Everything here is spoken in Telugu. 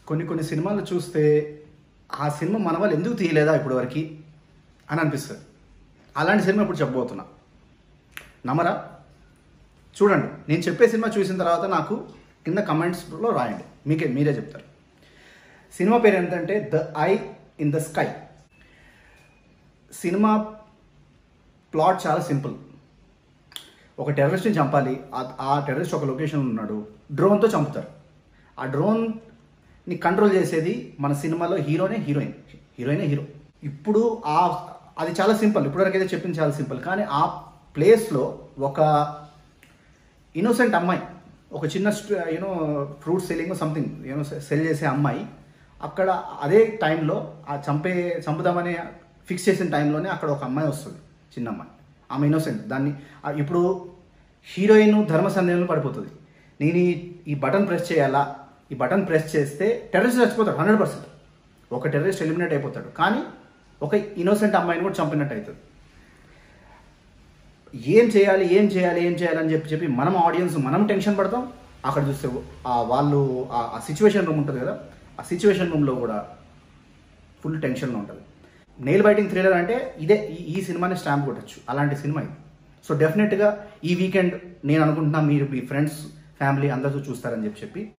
కొన్ని కొన్ని సినిమాలు చూస్తే ఆ సినిమా మన వాళ్ళు ఎందుకు తీయలేదా ఇప్పటి వరకు అని అనిపిస్తుంది అలాంటి సినిమా ఇప్పుడు చెప్పబోతున్నా నమ్మరా చూడండి నేను చెప్పే సినిమా చూసిన తర్వాత నాకు కింద కమెంట్స్లో రాయండి మీకే మీరే చెప్తారు సినిమా పేరు ఏంటంటే the eye in the sky cinema plot చాలా సింపుల్ ఒక టెర్రరిస్ట్ని చంపాలి ఆ- ఆ టెర్రరిస్ట్ ఒక లొకేషన్ ఉన్నాడు డ్రోన్తో చంపుతారు ఆ డ్రోన్ని కంట్రోల్ చేసేది మన సినిమాలో హీరోనే హీరోయిన్ హీరోయినే హీరో ఇప్పుడు ఆ అది చాలా సింపుల్ ఇప్పటివరకు అయితే చెప్పింది చాలా సింపుల్ కానీ ఆ ప్లేస్లో ఒక ఇన్నోసెంట్ అమ్మాయి ఒక చిన్న you know fruit selling something you know sell చేసే అమ్మాయి అక్కడ అదే టైంలో ఆ చంపే చంపుదామని ఫిక్స్ చేసిన టైంలోనే అక్కడ ఒక అమ్మాయి వస్తుంది చిన్న అమ్మాయి ఆమె ఇన్నోసెంట్ దాన్ని ఆ ఇప్పుడు హీరోయిన్ ధర్మ సందేహంలో పడిపోతుంది నేను ఈ ఈ బటన్ ప్రెస్ చేయాలా ఈ బటన్ ప్రెస్ చేస్తే టెర్రరిస్ట్ చచ్చిపోతాడు హండ్రెడ్ పర్సెంట్ ఒక టెర్రరిస్ట్ ఎలిమినేట్ అయిపోతాడు కానీ ఒక ఇన్నోసెంట్ అమ్మాయిని కూడా చంపినట్టు అవుతుంది ఏం చేయాలి ఏం చేయాలి ఏం చేయాలి అని చెప్పి చెప్పి మనం ఆడియన్స్ మనం టెన్షన్ పడతాం అక్కడ చూస్తే ఆ వాళ్ళు ఆ సిచ్యువేషన్ రూమ్ ఉంటుంది కదా ఆ సిచ్యువేషన్ రూమ్లో కూడా ఫుల్ టెన్షన్లో ఉంటుంది నెయిల్ బైటింగ్ థ్రిల్లర్ అంటే ఇదే ఈ- ఈ సినిమాని స్టాంప్ కొట్టచ్చు అలాంటి సినిమా ఇది సో డెఫినెట్గా ఈ వీకెండ్ నేను అనుకుంటున్నా మీరు మీ ఫ్రెండ్స్ ఫ్యామిలీ అందరితో చూస్తారని చెప్పి చెప్పి